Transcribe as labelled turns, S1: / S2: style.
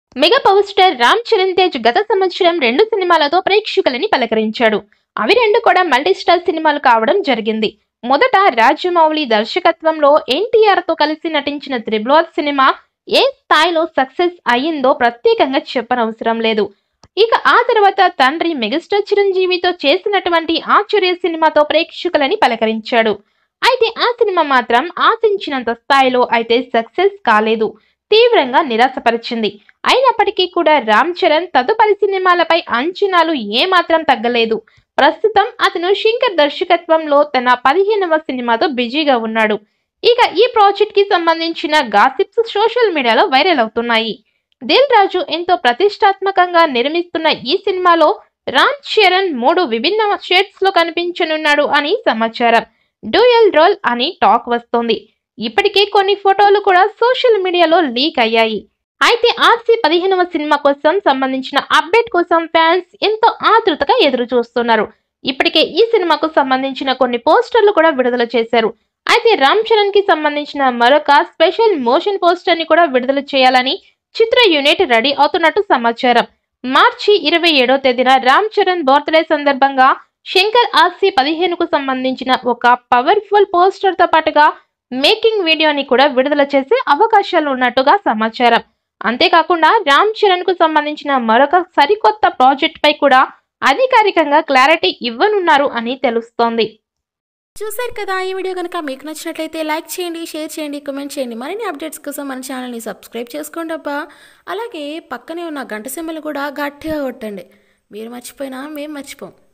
S1: mega power star Ram Charan Tej గత సంవత్సరం రెండు సినిమాలతో ప్రేక్షకులని పలకరించాడు అవి రెండు కూడా మల్టీ స్టార్ సినిమాలు కావడం జరిగింది మొదట రాజమౌళి దర్శకత్వంలో ఎన్టీఆర్ తో కలిసి నటించిన త్రిబుల్ సినిమా ఏ స్థాయిలో సక్సెస్ అయ్యిందో ప్రత్యేకంగా చెప్పనవసరం లేదు ఇక ఆ తర్వాత తండ్రి మెగాస్టార్ చిరంజీవితో చేసినటువంటి ఆశ్చర్య సినిమాతో ప్రేక్షకులని పలకరించాడు అయితే ఆ సినిమా మాత్రం ఆశించినంత స్థాయిలో అయితే సక్సెస్ కాలేదు తీవ్రంగా నిరాశపరిచింది అయినప్పటికీ కూడా రామ్ చరణ్ తదుపరి సినిమాలపై అంచనాలు ఏమాత్రం తగ్గలేదు ప్రస్తుతం అతను శంకర్ దర్శకత్వంలో తన పదిహేనవ సినిమాతో బిజీగా ఉన్నాడు ఇక ఈ ప్రాజెక్ట్ కి సంబంధించిన గాసిప్స్ సోషల్ మీడియాలో వైరల్ అవుతున్నాయి దిల్ రాజు ఎంతో ప్రతిష్టాత్మకంగా నిర్మిస్తున్న ఈ సినిమాలో రామ్ చరణ్ మూడు విభిన్న షేడ్స్ లో కనిపించనున్నాడు అని సమాచారం డ్యూయల్ రోల్ అని టాక్ వస్తోంది ఇప్పటికే కొన్ని ఫోటోలు కూడా సోషల్ మీడియాలో లీక్ అయ్యాయి అయితే ఆర్సీ పదిహేనవ సినిమా కోసం సంబంధించిన అప్డేట్ కోసం ఫ్యాన్స్ ఎంతో ఆతృతగా ఎదురు చూస్తున్నారు ఇప్పటికే ఈ సినిమాకు సంబంధించిన కొన్ని పోస్టర్లు కూడా విడుదల చేశారు అయితే రామ్ చరణ్ కి సంబంధించిన మరొక స్పెషల్ మోషన్ పోస్టర్ ని కూడా విడుదల చేయాలని చిత్ర యూనిట్ రెడీ అవుతున్నట్టు సమాచారం మార్చి ఇరవై ఏడో తేదీన రామ్ చరణ్ బర్త్డే సందర్భంగా శంకర్ ఆర్సీ పదిహేనుకు సంబంధించిన ఒక పవర్ఫుల్ పోస్టర్ తో పాటుగా మేకింగ్ వీడియోని కూడా విడుదల చేసే అవకాశాలు ఉన్నట్టుగా సమాచారం అంతేకాకుండా రామ్ చరణ్ కు సంబంధించిన మరొక సరికొత్త ప్రాజెక్ట్ పై కూడా అధికారికంగా క్లారిటీ ఇవ్వనున్నారు అని తెలుస్తోంది
S2: చూశారు కదా ఈ వీడియో కనుక మీకు నచ్చినట్లయితే లైక్ చేయండి షేర్ చేయండి కామెంట్ చేయండి మరిన్ని అప్డేట్స్ కోసం మన ఛానల్ని సబ్స్క్రైబ్ చేసుకోండి అబ్బా అలాగే పక్కనే ఉన్న గంట సింబల్ కూడా గట్టిగా కొట్టండి మీరు మర్చిపోయినా మేము మర్చిపోం